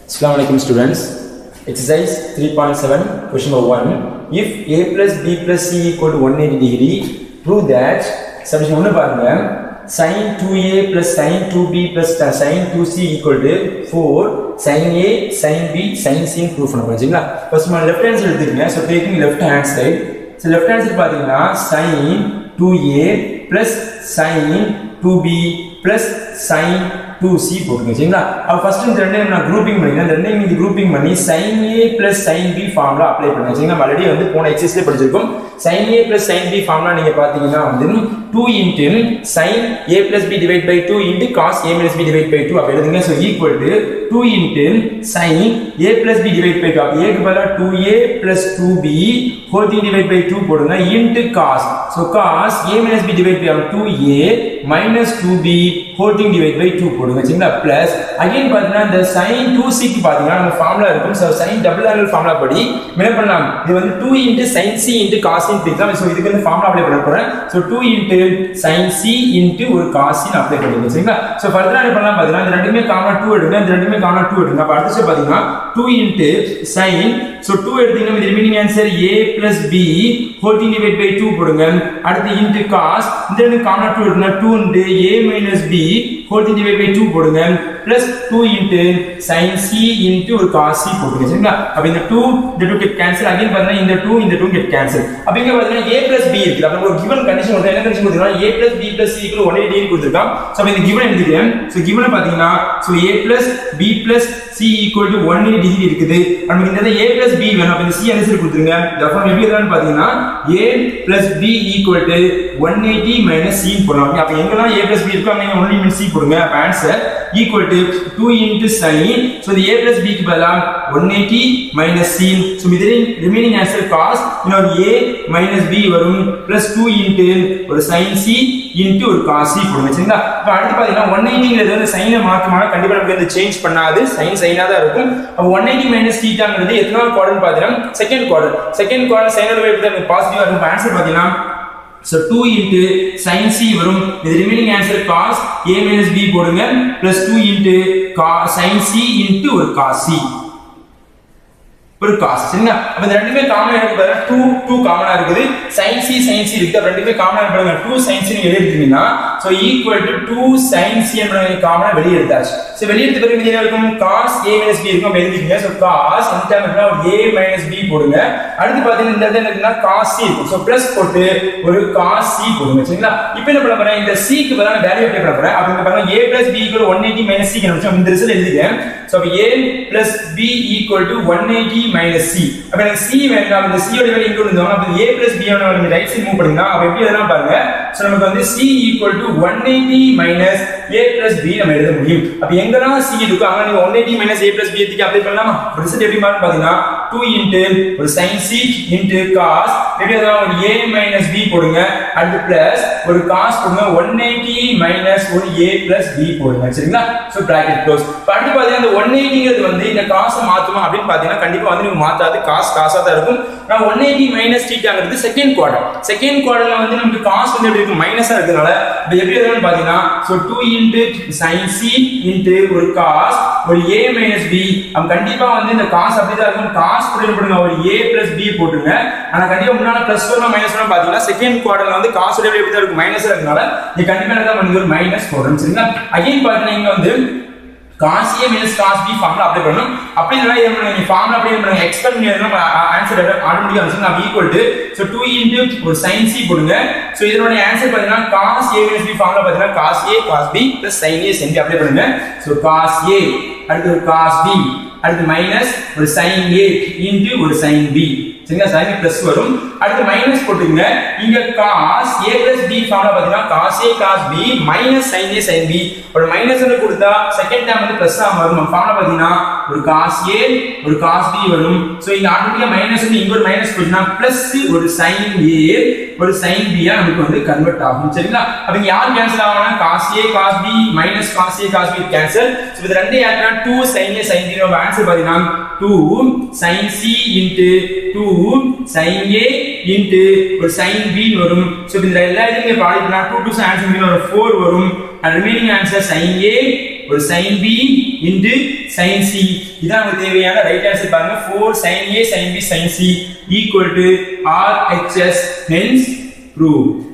Assalamu alaikum students. Exercise 3.7 question number 1. If a plus b plus c equal to 180 degree, prove that submission ஒன்று பாருங்க sin 2a plus sin 2b plus sin 2c equal to 4 sin a sin b sin c ன்னு proof பண்ண போறோம் சரிங்களா first நம்ம left hand side எடுத்துக்கங்க so taking left hand side so left hand side பார்த்தீங்கன்னா sin 2a plus sin 2b plus sin 2c போட்டுங்க சரிங்களா அப்போ ஃபர்ஸ்ட் இந்த ரெண்டையும் நான் குரூப்பிங் பண்ணிக்கிறேன் இந்த ரெண்டையும் இது குரூப்பிங் பண்ணி sin a plus sin b formula apply பண்ணுங்க சரிங்களா நம்ம ஆல்ரெடி வந்து போன எக்ஸசைஸ்ல படிச்சிருக்கோம் sin a plus sin b formula நீங்க பாத்தீங்கன்னா வந்து 2 into sin a plus b divide by 2 into cos a minus b divide by 2 அப்ப எழுதுங்க so equal to 2 into sin a plus b divide by 2 அப்ப a க்கு பதிலா 2a plus 2b whole thing divide by 2 போடுங்க into cos so cos a minus b divide by 2a minus 2b whole thing divide by 2 போடுங்க சரிங்களா plus again பாத்தீங்கன்னா இந்த sin 2c க்கு பாத்தீங்கன்னா நம்ம ஃபார்முலா இருக்கும் so sin double angle formula படி என்ன பண்ணலாம் இது வந்து 2 into sin c into cos c பிரிக்கலாம் so இதுக்கு வந்து ஃபார்முலா அப்ளை பண்ண போறேன் so 2 into sin c into ஒரு cos c அப்ளை பண்ணிருக்கேன் சரிங்களா so ஃபர்தரா என்ன பண்ணலாம் பாத்தீங்கன்னா இந்த ரெண்டுமே காமனா 2 எடுங்க இந்த ரெண்டுமே காமனா 2 எடுங்க அப்ப அடுத்து பாத்தீங்கன்னா 2 into sin so 2 எடுத்தீங்கன்னா இந்த remaining answer a plus b whole thing divide by 2 போடுங்க அடுத்து into cos இந்த ரெண்டு காமனா 2 எடுங்க 2 into a minus b whole thing divide by 2 போடுங்க plus 2 into sin c into ஒரு cos c போடுங்க சரிங்களா அப்ப இந்த 2 இந்த 2 get cancel again பாத்தீங்கன்னா இந்த 2 இந்த 2 get cancel அப்ப இங்க பாத்தீங்கன்னா a plus b இருக்கு அப்ப ஒரு given condition வந்து என்ன condition கொடுத்திருக்காங்க a plus b plus c equal 180 degree கொடுத்திருக்கான் சோ அப்ப இந்த given எழுதிக்கிறேன் சோ given பாத்தீங்கன்னா so a plus b plus c equal to 180 degree இருக்குது நமக்கு இந்த a plus b வேணும் அப்ப இந்த c ஆன்சர் கொடுத்துருங்க therefore எப்படி எழுதலாம்னு பாத்தீங்கன்னா a plus b equal to 180 minus c போடலாம் அப்ப எங்கெல்லாம் a plus b இருக்கோ அங்க 180 minus c போடுங்க அப்ப answer equal to 2 into sin so the a plus b க்கு பதிலா 180 minus c so இது remaining answer cos இன்னொரு a minus b வரும் plus 2 into ஒரு sin c into ஒரு cos c போடுங்க சரிங்களா இப்போ அடுத்து பாத்தீங்கன்னா 180ங்கிறது வந்து சைனை மாற்றமான கண்டிப்பா நமக்கு வந்து சேஞ்ச் பண்ணாது சைன் சைனா தான் இருக்கும் அப்போ 180 மைனஸ் தீட்டாங்கிறது எத்தனாவது குவாட்ரன் பாத்தீங்கன்னா செகண்ட் குவாட்ரன் செகண்ட் குவாட்ரன் சைனோட வேவ் தான் பாசிட்டிவா இருக்கும் ஆன்சர் பாத்தீங்கன்னா So 2 into sin c வரும் இது remaining answer cos a minus b போடுங்க plus 2 into cos sin c into ஒரு cos c ஒரு காஸ் சரிங்களா அப்ப இந்த ரெண்டுமே காமனா இருக்கு பாருங்க 2 2 காமனா இருக்குது sin c sin c இருக்கு அப்ப ரெண்டுமே காமனா பாருங்க 2 sin c நீங்க வெளிய எடுத்தீங்கன்னா so equal to 2 sin c என்பதை காமனா வெளிய எடுத்தாச்சு சோ வெளிய எடுத்த பிறகு என்ன இருக்கும் cos a minus b இருக்கும் எழுதிக்கங்க சோ cos இந்த டைம் என்ன a minus b போடுங்க அடுத்து பாத்தீங்கன்னா இந்த இடத்துல என்ன cos c இருக்கும் சோ பிளஸ் போட்டு ஒரு cos c போடுங்க சரிங்களா இப்போ என்ன பண்ண போறேன் இந்த c க்கு பதிலா வேல்யூ அப்ளை பண்ண போறேன் அப்ப இங்க பாருங்க a b 180 minus c க்கு இந்த ரிசல்ட் எழுதிக்கிறேன் சோ அப்ப a b 180 மைனஸ் சி அப்ப எனக்கு சி வேணும் அந்த சி யோட வேல்யூ இங்க இருந்தோம் அப்ப a plus b யோட நீங்க ரைட் சைடு மூவ் பண்ணீங்கன்னா அப்ப எப்படி எழுதலாம் பாருங்க சோ நமக்கு வந்து c equal to 180 minus a plus b நம்ம எழுத முடியும் அப்ப எங்கலாம் c இருக்கு அங்க நீங்க 180 minus a plus b எடுத்து அப்ளை பண்ணலாமா ரிசல்ட் எப்படி மாறும் பாத்தீங்கன்னா 2 into ஒரு sin c into cos எப்படி எழுதலாம் ஒரு a minus b போடுங்க அடுத்து பிளஸ் ஒரு cos போடுங்க 180 minus ஒரு a plus b போடுங்க சரிங்களா சோ பிராக்கெட் க்ளோஸ் அடுத்து பாத்தீங்கன்னா இந்த 180ங்கிறது வந்து இந்த காசை மாத்துமா அப்படின்னு பாத்தீங்கன்னா கண்டிப்பா வந்து நீங்க மாத்தாது காசு காசா தான் இருக்கும் நான் 180 மைனஸ் தீட்டாங்கிறது செகண்ட் குவார்டர் செகண்ட் குவார்டர்ல வந்து நமக்கு காசு வந்து எப்படி இருக்கும் மைனஸா இருக்கிறதுனால இப்போ எப்படி எழுதணும்னு பாத்தீங்கன்னா so 2 into sin c into ஒரு காஸ் ஒரு a மைனஸ் b அப்ப கண்டிப்பா வந்து இந்த காசு அப்படிதான் இருக்கும் காசு கூட போடுங்க ஒரு a பிளஸ் b போட்டுருங்க ஆனா கண்டிப்பா முன்னால பிளஸ் வரலாம் மைனஸ் வரலாம் பாத்தீங்கன்னா செகண்ட் குவார்டர்ல வந்து காசு எப்படி எப்படி இருக்கும் மைனஸா இருக்கனால நீ கண்டிப்பா என்ன பண்ணி ஒரு மைனஸ் போடுறேன் சரிங்களா அகைன் பாத்தீங்கன்னா இங்க வந்து cos a minus cos b formula apply பண்ணனும் அப்படி இல்லனா என்ன பண்ணுங்க ஃபார்முலா அப்ளை பண்ணுங்க எக்ஸ்பெக்ட் பண்ணி எழுதணும் ஆன்சர் ஆட்டோமேட்டிக்கா வந்து நான் ஈக்குவல் டு சோ 2 இன்டு ஒரு sin c போடுங்க சோ இதனோட ஆன்சர் பாத்தீங்கன்னா cos a minus b formula பாத்தீங்கன்னா cos a cos b sin a sin b apply பண்ணுங்க சோ cos a அடுத்து ஒரு cos b அடுத்து மைனஸ் ஒரு sin a இன்டு ஒரு sin b சரிங்களா sin பிளஸ் வரும் அடுத்து மைனஸ் போட்டுங்க இங்க cos a plus b formula பாத்தீங்கன்னா cos a cos b minus sin a sin b ஒரு மைனஸ் வந்து கொடுத்தா செகண்ட் டைம் வந்து பிளஸ் ஆ வரும் ஃபார்முலா பாத்தீங்கன்னா ஒரு cos a ஒரு cos b வரும் சோ இங்க ஆட்டோமேட்டிக்கா மைனஸ் வந்து இங்க ஒரு மைனஸ் போச்சுனா பிளஸ் ஒரு sin a ஒரு sin b ஆ நமக்கு வந்து கன்வெர்ட் ஆகும் சரிங்களா அப்ப இங்க யார் கேன்சல் ஆகும்னா cos a cos b minus cos a cos b cancel so இது ரெண்டே ஆட்னா 2 sin a sin b நம்ம ஆன்சர் பாத்தீங்கன்னா 2 sin c 2 sin a into ஒரு sin b வரும் சோ இந்த எல்லா இதுலயும் பாடினா 2 2 ஆன்சர் வரும் 4 வரும் and remaining answer sin a ஒரு sin b into sin c இதான் நமக்கு தேவையான ரைட் ஆன்சர் பாருங்க 4 sin a sin b sin c equal to RHS hence prove